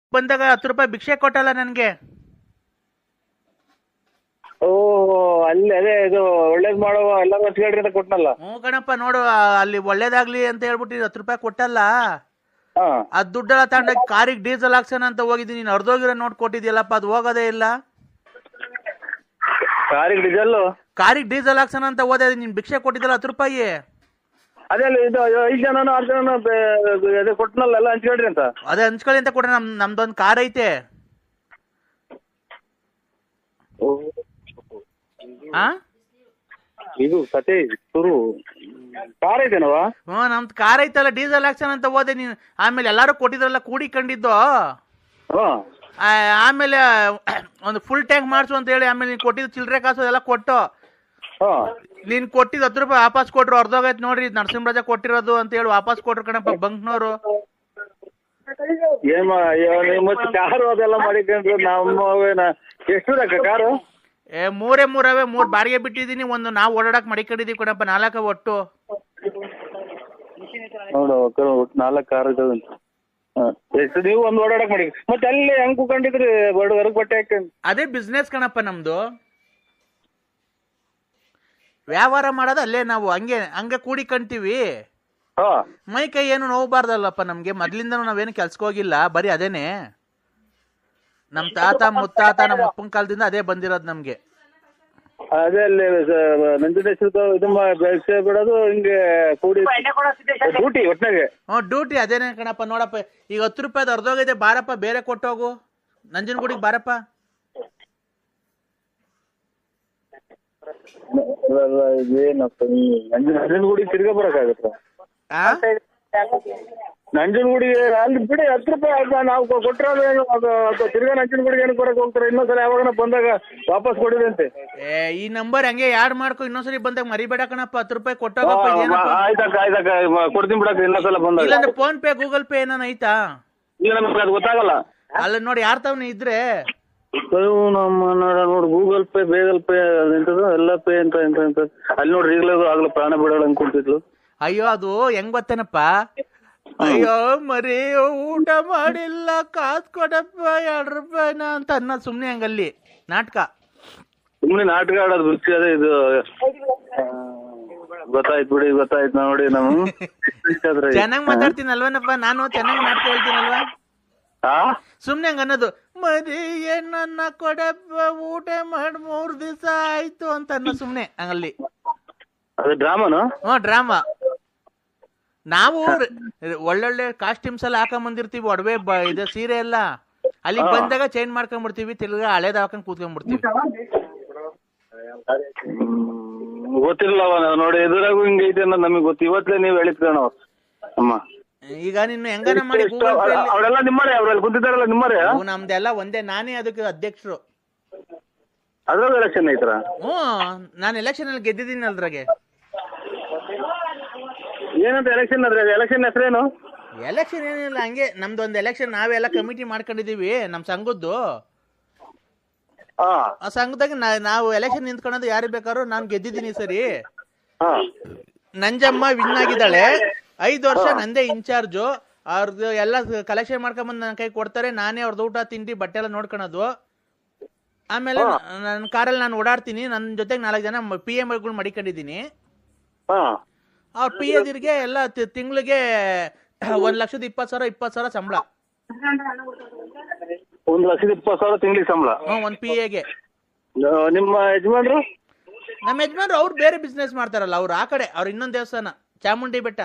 ಬಂದಾಗ ಹತ್ತು ರೂಪಾಯಿ ಭಿಕ್ಷೆ ಕೊಟ್ಟಲ್ಲ ನನಗೆ ಓ ಅಲ್ಲಿ ಅದೇ ಇದು ಒಳ್ಳೇದ್ ಮಾಡುವ ಎಲ್ಲರೂ ಹಚ್ಕೊಳ್ರಿ ಅಂತ ಕೊಟ್ನಲ್ಲ ಹ್ಞೂ ಕಣಪ್ಪ ನೋಡು ಆ, ಅಲ್ಲಿ ಒಳ್ಳೇದಾಗ್ಲಿ ಅಂತ ಹೇಳ್ಬಿಟ್ಟು ಹತ್ತು ರೂಪಾಯಿ ಕೊಟ್ಟಲ್ಲ ಹಾ ಆ ದುಡ್ಡೆಲ್ಲ ತಗೊಂಡೋಗಿ ಕಾರಿಗೆ ಡೀಸೆಲ್ ಹಾಕ್ಸೋಣ ಅಂತ ಹೋಗಿದ್ದೀನಿ ನೀನು ಅರ್ಧೋಗಿರೋ ನೋಟ್ ಕೊಟ್ಟಿದ್ಯಲ್ಲಪ್ಪ ಅದು ಹೋಗೋದೇ ಇಲ್ಲ ಕಾರಿಗೆ ಡೀಸೆಲ್ ಕಾರಿಗೆ ಡೀಸೆಲ್ ಹಾಕ್ಸೋಣ ಅಂತ ಹೋದೆ ನೀನು ಭಿಕ್ಷೆ ಕೊಟ್ಟಿದ್ದಲ್ಲ ಹತ್ತು ರೂಪಾಯಿ ಅದೇ ಅಲ್ಲಿ ಇದು ಐದು ಜನನು ಆರು ಜನನು ಬೆ- ಅದೇ ಕೊಟ್ನಲ್ಲ ಎಲ್ಲ ಹಂಚ್ಕೊಳ್ರಿ ಅಂತ ಅದೇ ಹಂಚ್ಕೊಳ್ಳಿ ಅಂತ ಕೊಡ್ರಿ ನಮ್ ನಮ್ದೊಂದು ಕಾರ್ ಐತೆ ಆ ಇದು ಕತೆ ಶುರು ಕಾರ್ ಐತೆನವ ಹ್ಞೂ ನಮ್ದು ಕಾರ್ ಐತಲ್ಲ ಡೀಸೆಲ್ ಹಾಕ್ಸೋಣ ಅಂತ ಹೋದೆ ನೀನು ಆಮೇಲೆ ಎಲ್ಲರೂ ಕೊಟ್ಟಿದ್ರಲ್ಲ ಕೂಡಿ ಕಂಡಿದ್ದು ಹಾ ಆ, ಆಮೇಲೆ ಒಂದು ಫುಲ್ ಟ್ಯಾಂಕ್ ಮಾಡಿಸು ಅಂತ ಹೇಳಿ ಆಮೇಲೆ ನೀನು ಕೊಟ್ಟಿದ್ದು ಚಿಲ್ಲರೆ ಕಾಸು ಎಲ್ಲ ಕೊಟ್ಟು ಹಾ ನೀನು ಕೊಟ್ಟಿದ್ದು ಹತ್ತು ರೂಪಾಯಿ ವಾಪಸ್ ಕೊಟ್ರು ಅರ್ಧೋಗೈತೆ ನೋಡ್ರಿ ಇದು ನರಸಿಂಹರಾಜ ಕೊಟ್ಟಿರೋದು ಅಂತ ಹೇಳಿ ವಾಪಸ್ ಕೊಟ್ರು ಕಣಪ್ಪ ಬಂಕ್ನವರು ಏನ್ ಮಾ- ಅಯ್ಯೋ, ನೀವು ಮತ್ತೆ ಕಾರು ಅದೆಲ್ಲ ಮಾಡಿಕೊಂಡ್ರು ನಮ್ಮವೇನ ಎಷ್ಟು ರೊಕ್ಕ ಕಾರು ಏ ಮೂರೇ ಮೂರವೇ ಮೂರು ಬಾಡಿಗೆ ಬಿಟ್ಟಿದ್ದೀನಿ ಒಂದು ನಾವು ಓಡಾಡಕ್ ಮಡಿಕೊಂಡಿದ್ದೀವಿ ಕಣಪ್ಪ ನಾಲ್ಕ ಒಟ್ಟು ನೋಡು ಕ- ಒಟ್ಟು ನಾಲ್ಕು ಕಾರ್ ಇದಾವೆ ಅಂತ ಹಾ. ಎಷ್ಟು ನೀವು ಒಂದು ಓಡಾಡಕ್ ಮಾಡಿ ಮತ್ತೆ ಅಲ್ಲಿ ಹೆಂಗ್ ಕುಕೊಂಡಿದ್ರಿ ಬಡ ಹೊರಗ್ ಬಟ್ಟೆ ಹಾಕೊಂಡು ಅದೇ ಬಿಸ್ನೆಸ್ ಕಣಪ್ಪ ನಮ್ದು ವ್ಯವಹಾರ ಮಾಡೋದು ಅಲ್ಲೇ ನಾವು ಹಂಗೆ ಹಂಗೆ ಕೂಡಿಕಂತೀವಿ ಹಾ ಮೈ ಕೈ ಏನು ನೋವಬಾರ್ದಲ್ಲಪ್ಪ ನಮ್ಗೆ ಮೊದ್ಲಿಂದನೂ ನಾವೇನು ಕೆಲ್ಸಕ್ಕೆ ಹೋಗಿಲ್ಲ ಬರೀ ಅದೇನೆ ನಮ್ ತಾತ ಮುತ್ತಾತ ನಮ್ಮ ಅಪ್ಪನ ಕಾಲದಿಂದ ಅದೇ ಬಂದಿರೋದು ನಮ್ಗೆ ಅದೇ ಅಲ್ಲಿ ನಂಜುಂಡೇಶ್ವರ ಇದು ಮಾ- ಬೆಳ್ಸಿ ಬಿಡೋದು ಹಿಂಗೆ ಕೂಡಿ ಡ್ಯೂಟಿ ಒಟ್ನಾಗೆ ಹ್ಞೂ ಡ್ಯೂಟಿ ಅದೇನೆ ಕಣಪ್ಪ ನೋಡಪ್ಪ ಈಗ ಹತ್ತು ರೂಪಾಯ್ದು ಅರ್ಧೋಗೈತೆ ಬಾರಪ್ಪ ಬೇರೆ ಕೊಟ್ಟೋಗು ನಂಜನಗೂಡಿಗೆ ಬಾರಪ್ಪ ಏನಪ್ಪ ನಂಜನ ನಂಜನಗೂಡಿ ತಿರ್ಗಾ ಬರಕಾಗತ್ತ ಆ ನಂಜನಗೂಡಿಗೆ ಅಲ್ಲಿ ಬಿಡಿ ಹತ್ತು ರೂಪಾಯಿ ಅದ್ನ ನಾವು ಕೊ- ಕೊಟ್ಟಿರೋದು ಏನು ಅದು ಅದು ತಿರ್ಗಾ ನಂಜನಗೂಡಿಗೆ ಏನು ಕೊಡಕ್ ಹೋಗ್ತಾರೆ ಇನ್ನೊಂದ್ಸಲ ಯಾವಾಗ ಬಂದಾಗ ವಾಪಸ್ ಕೊಡಿದಂತೆ ಏ ಈ ನಂಬರ್ ಹಂಗೆ ಯಾಡ್ ಮಾಡ್ಕೊ ಇನ್ನೊಂದ್ಸರಿ ಬಂದಾಗ ಮರಿಬೇಡ ಕಣಪ್ಪ ಹತ್ತು ರೂಪಾಯಿ ಕೊಟ್ಟೋಗಪ್ಪ ಏನಪ್ಪ ಆಯ್ತಕ್ಕ ಆಯ್ತಕ್ಕ ಮ- ಕೊಡ್ತೀನಿ ಬಿಡಕ್ಕ ಇನ್ನೊಂದ್ಸಲ ಬಂದಾಗ ಇಲ್ಲಾಂದ್ರೆ ಫೋನ್ ಪೇ ಗೂಗಲ್ ಪೇ ಏನಾನ ಐತಾ ಈಗ ನಮ್ಗೆ ಅದು ಗೊತ್ತಾಗಲ್ಲ ಅಲ್ಲ ನೋಡಿ ಯಾರ್ ತವನ ಇದ್ರೆ ಅಯ್ಯೋ ನಮ್ಮ ನೋಡ ನೋಡಿ ಗೂಗಲ್ ಪೇ ಬೇಗಲ್ ಪೇ ಎಂತದ ಎಲ್ಲ ಪೇ ಅಂತ ಎಂತ ಎಂತ ಅಲ್ಲಿ ನೋಡ್ರಿ ಈಗಲೇ ಆಗ್ಲೂ ಪ್ರಾಣ ಬಿಡೋಣ ಅನ್ಕೊಂತಿದ್ಲು ಅಯ್ಯೋ ಅದು ಹೆಂಗ್ ಗೊತ್ತೇನಪ್ಪ ಅಯ್ಯೋ ಮರಿ ಊಟ ಮಾಡಿಲ್ಲ ಕಾಸ್ ಕೊಡಪ್ಪ ಎರಡ್ ರೂಪಾಯಿನ ಅಂತ ಅನ್ನ ಸುಮ್ನೆ ಹಂಗಲ್ಲಿ ನಾಟಕ ಸುಮ್ಮನೆ ನಾಟಕ ಆಡೋದು ರುಚಿ ಅದೇ ಇದು ಆ, ಗೊತ್ತಾಯ್ತು ಬಿಡಿ ಗೊತ್ತಾಯ್ತು ನೋಡಿ ನಾವು ಚೆನ್ನಾಗ್ ಮಾತಾಡ್ತೀನಿ ಅಲ್ವೇನಪ್ಪ ನಾನು ಚೆನ್ನಾಗಿ ನಾಟಕ ಹೇಳ್ತೀನಲ್ವಾ ಆ ಸುಮ್ನೆ ಹಂಗ ಅನ್ನೋದು ಮರಿ ಏನನ್ನ ಕೊಡಪ್ಪ ಊಟ ಮಾಡಿ ಮೂರ್ ದಿವಸ ಆಯ್ತು ಅಂತ ಅನ್ನೋ ಸುಮ್ನೆ ಹಂಗಲ್ಲಿ ಅದು ಡ್ರಾಮಾನು ಹ್ಞೂ ಡ್ರಾಮಾ ನಾವು ರ- ಒಳ್ಳೊಳ್ಳೆ ಕಾಸ್ಟ್ಯೂಮ್ಸ್ ಎಲ್ಲ ಹಾಕೊಂಡ್ ಬಂದಿರ್ತೀವಿ ಒಡವೆ ಬ ಇದು ಸೀರೆ ಎಲ್ಲ ಅಲ್ಲಿಗೆ ಬಂದಾಗ ಚೇಂಜ್ ಮಾಡ್ಕೊಂಡ್ಬಿಡ್ತೀವಿ ತಿರ್ಗಾ ಹಳೇದ್ ಹಾಕೊಂಡ್ ಕೂತ್ಕೊಂಡ್ಬಿಡ್ತೀವಿ ಹ್ಮ್, ಗೊತ್ತಿಲ್ಲವ ನಾವು ನೋಡಿ ಎದುರಾಗೂ ಹಿಂಗೆ ಐತೆ ಅನ್ನೋದು ನಮಗೆ ಗೊತ್ತು ಇವತ್ತೇ ನೀವು ಹೇಳಿದ್ ಕಣೋ ಅಮ್ಮ ಈಗ ನೀನು ಹೆಂಗನ ಮಾಡಿ ಗೂಗಲ್ ಪೇ ಅವರೆಲ್ಲ ನಿಮ್ಮರೇ ಅವ್ರಲ್ಲಿ ಕುಂತಿದ್ದಾರಲ್ಲ ನಿಮ್ಮರೇ ನಮ್ದೆಲ್ಲ ಒಂದೇ ನಾನೇ ಅದಕ್ಕೆ ಅಧ್ಯಕ್ಷರು ಅದ್ರಾಗ ಎಲೆಕ್ಷನ್ ಐತ್ರ ಹ್ಞೂ ನಾನು ಎಲೆಕ್ಷನ್ ಅಲ್ಲಿ ಗೆದ್ದಿದ್ದೀನಿ ಅದ್ರಾಗೆ ಏನಂತ ಎಲೆಕ್ಷನ್ ಅದ್ರಾಗ ಎಲೆಕ್ಷನ್ ಹೆಸರೇನು ಎಲೆಕ್ಷನ್ ಏನಿಲ್ಲ ಹಂಗೆ ನಮ್ದು ಒಂದು ಎಲೆಕ್ಷನ್ ನಾವೆಲ್ಲ ಕಮಿಟಿ ಮಾಡ್ಕೊಂಡಿದೀವಿ ನಮ್ಮ ಸಂಘದ್ದು ಹಾ ಆ ಸಂಘದಾಗ ನಾ- ನಾವು ಎಲೆಕ್ಷನ್ ನಿಂತ್ಕೊಳ್ಳೋದು ಯಾರು ಬೇಕಾದ್ರೂ ನಾನು ಗೆದ್ದಿದ್ದೀನಿ ಸರಿ ಹಾ ನಂಜಮ್ಮ ವಿನ್ ಆಗಿದ್ದಾಳೆ ಐದು ವರ್ಷ ನಂದೇ ಇನ್ಚಾರ್ಜು ಅವ್ರದ್ದು ಎಲ್ಲ ಕಲೆಕ್ಷನ್ ಮಾಡ್ಕೊಂಬಂದು ನನ್ನ ಕೈ ಕೊಡ್ತಾರೆ ನಾನೇ ಅವ್ರದ್ದು ಊಟ ತಿಂಡಿ ಬಟ್ಟೆ ಎಲ್ಲ ನೋಡ್ಕೊಳೋದು ಆಮೇಲೆ ನನ್ನ ಕಾರಲ್ಲಿ ನಾನು ಓಡಾಡ್ತೀನಿ ನನ್ನ ಜೊತೆಗೆ ನಾಲ್ಕು ಜನ ಪಿ ಎಮ್ ಗಳು ಮಡಿಕೊಂಡಿದ್ದೀನಿ ಹಾ ಅವ್ರ ಪಿ ಎದಿರಿಗೆ ಎಲ್ಲ ತಿಂಗಳಿಗೆ ಒಂದ್ ಲಕ್ಷದ ಇಪ್ಪತ್ತು ಸಾವಿರ ಇಪ್ಪತ್ತು ಸಾವಿರ ಸಂಬಳ ಒಂದ್ ಲಕ್ಷದ ಇಪ್ಪತ್ತು ಸಾವಿರ ತಿಂಗಳಿಗೆ ಸಂಬಳ ಹ್ಞೂ ಒಂದು ಪಿ ಎಗೆ ಆ, ನಿಮ್ಮ ಯಜಮಾನ್ರು ನಮ್ಮ ಯಜಮಾನ್ರು ಅವ್ರು ಬೇರೆ ಬಿಸ್ನೆಸ್ ಮಾಡ್ತಾರಲ್ಲ ಅವ್ರು ಆ ಕಡೆ ಅವ್ರು ಇನ್ನೊಂದು ದೇವಸ್ಥಾನ ಚಾಮುಂಡಿ ಬೆಟ್ಟ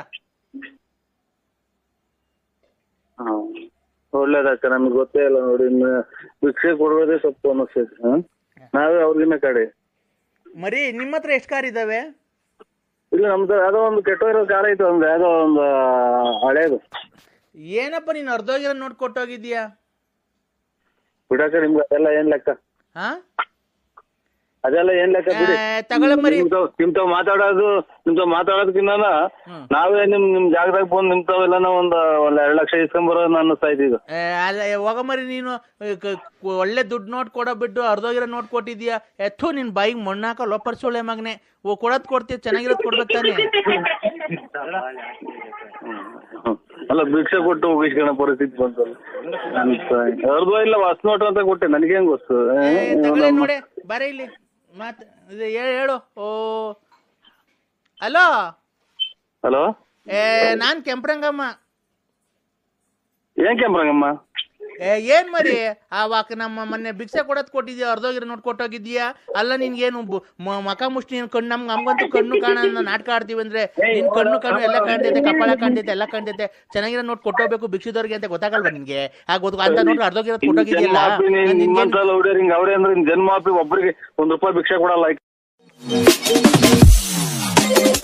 ಹಾ. ಒಳ್ಳೇದಕ್ಕ ನಮ್ಗೆ ಗೊತ್ತೇ ಇಲ್ಲ ನೋಡಿ ಇನ್ನು ಭಿಕ್ಷೆ ಕೊಡೋದೇ ಸ್ವಲ್ಪ ಅನ್ನಿಸ್ತೈತೆ ಹಾ? ನಾವೇ ಅವ್ರಿಗಿನ್ನ ಕಡೆ ಮರಿ ನಿಮ್ಮ ಹತ್ರ ಎಷ್ಟು ಕಾರ್ ಇದಾವೆ ಇಲ್ಲ ನಮ್ದು ಯಾವ್ದೋ ಒಂದು ಕೆಟ್ಟೋಗಿರೋ ಕಾಲ ಐತೆ ಒಂದು ಯಾವ್ದೋ ಒಂದು ಹಳೇದು ಏನಪ್ಪ ನೀನು ಅರ್ಧೋಗಿರೋ ನೋಡ್ ಕೊಟ್ಟೋಗಿದ್ಯಾ ಬಿಡಕ್ಕ ನಿಮ್ಗೆ ಅದೆಲ್ಲ ಏನ್ ಲೆಕ್ಕ ಹಾ ಅದೆಲ್ಲ ಏನ್ ಲೆಕ್ಕ ಬಿಡಿ ಆ, ತಗೊಳ್ಳಿ ಮರಿ ನಿಮ್ ತಾವ್ ನಿಮ್ ತಾವ್ ಮಾತಾಡೋದು ನಿಮ್ ತಾವ್ ಮಾತಾಡೋದಕ್ಕಿನ್ನ ಹ್ಮ್. ನಾವೇ ನಿಮ್ ನಿಮ್ ಜಾಗದಾಗ ಬಂದು ನಿಮ್ ತಾವೆಲ್ಲ ಒಂದ್ ಒಂದ್ ಎರಡ್ ಲಕ್ಷ ಇಸ್ಕೊಂಬರೋದು ಅನ್ನಿಸ್ತಾ ಐತಿ ಈಗ ಏ, ಅಲ್ಲ ಹೋಗ ಮರಿ ನೀನು ಏ, ಕ- ಕ- ಒಳ್ಳೆ ದುಡ್ಡು ನೋಟ್ ಕೊಡೋ ಬಿಟ್ಟು ಅರ್ಧೋಗಿರೋ ನೋಟ್ ಕೊಟ್ಟಿದ್ಯಾ ಎತ್ತು ನಿನ್ ಬಾಯಿಗೆ ಮಣ್ಣಾಕ ಲೋಪರ್ಸೋಳೆ ಮಗನೆ ಓ ಕೊಡೋದ್ ಕೊಡ್ತೀಯ ಚೆನ್ನಾಗಿರೋದ್ ಕೊಡ್ಬೇಕು ತಾನೆ ಹ್ಮ್. ಅಲ್ಲ ಭಿಕ್ಷೆ ಕೊಟ್ಟು ಹೋಗಿಸ್ಕೊಳೋ ಪರಿಸ್ಥಿತಿ ಬಂತಲ್ಲ ಅವ್ರದ್ದು ಇಲ್ಲ ಹೊಸ ನೋಟ್ ಅಂತ ಕೊಟ್ಟೆ ನನಗೆ ಹೆಂಗ್ ಗೊತ್ತು ಏ, ತಗೊಳ್ಳಿ ನೋಡಿ ಬರೀ ಇಲ್ಲಿ ಮಾತ್ ಇದು ಹೇ- ಹೇಳು ಓ ಹಲೋ ಹಲೋ ಏ ನಾನ್ ಕೆಂಪ್ರಂಗಮ್ಮ ಏನ್ ಕೆಂಪ್ರಂಗಮ್ಮ ಏ ಏನ್ ಮರಿ ಆವಾಗ ನಮ್ಮ ಮೊನ್ನೆ ಭಿಕ್ಷೆ ಕೊಡೋದ್ ಕೊಟ್ಟಿದ್ಯಾ ಅರ್ಧೋಗಿರೋ ನೋಟ್ ಕೊಟ್ಟೋಗಿದ್ಯಾ ಅಲ್ಲ ನಿನ್ಗೇನು ಬು- ಮ- ಮಕ ಮುಷ್ಟಿ ನೀನ್ ಕಣ್ಣು ನಮ್ಗೆ ನಮ್ಗಂತೂ ಕಣ್ಣು ಕಾಣ ನಾಟಕ ಆಡ್ತೀವಿ ಅಂದ್ರೆ ನಿನ್ ಕಣ್ಣು ಕಣ್ಣು ಎಲ್ಲ ಕಾಣ್ತೈತೆ ಕಪಾಳ ಕಾಣ್ತೈತೆ ಎಲ್ಲ ಕಾಣ್ತೈತೆ ಚೆನ್ನಾಗಿರೋ ನೋಟ್ ಕೊಟ್ಟೋಗ್ಬೇಕು ಭಿಕ್ಷುದವ್ರಿಗೆ ಅಂತ ಗೊತ್ತಾಗಲ್ವಾ ನಿನ್ಗೆ ಆ ಗೊತ್ತು ಅಂತ ನೋಟ್ ಅರ್ಧೋಗಿರೋದ್ ಕೊಟ್ಟೋಗಿದ್ಯಲ್ಲ ಜನ್ಮಾಪಿ ನೀನ್ ನಿನ್ಗೇನ್ ನಿಮ್ಮಂತಲ್ಲ ಹುಡುಗರು ಹಿಂಗ್ ಅವ್ರೆ ಅಂದ್ರೆ ನಿನ್ ಜನ್ಮಾಪಿ ಒಬ್ಬರಿಗೆ ಒಂದ್ ರೂಪಾಯಿ ಭಿಕ್ಷೆ ಕೊಡಲ್ಲ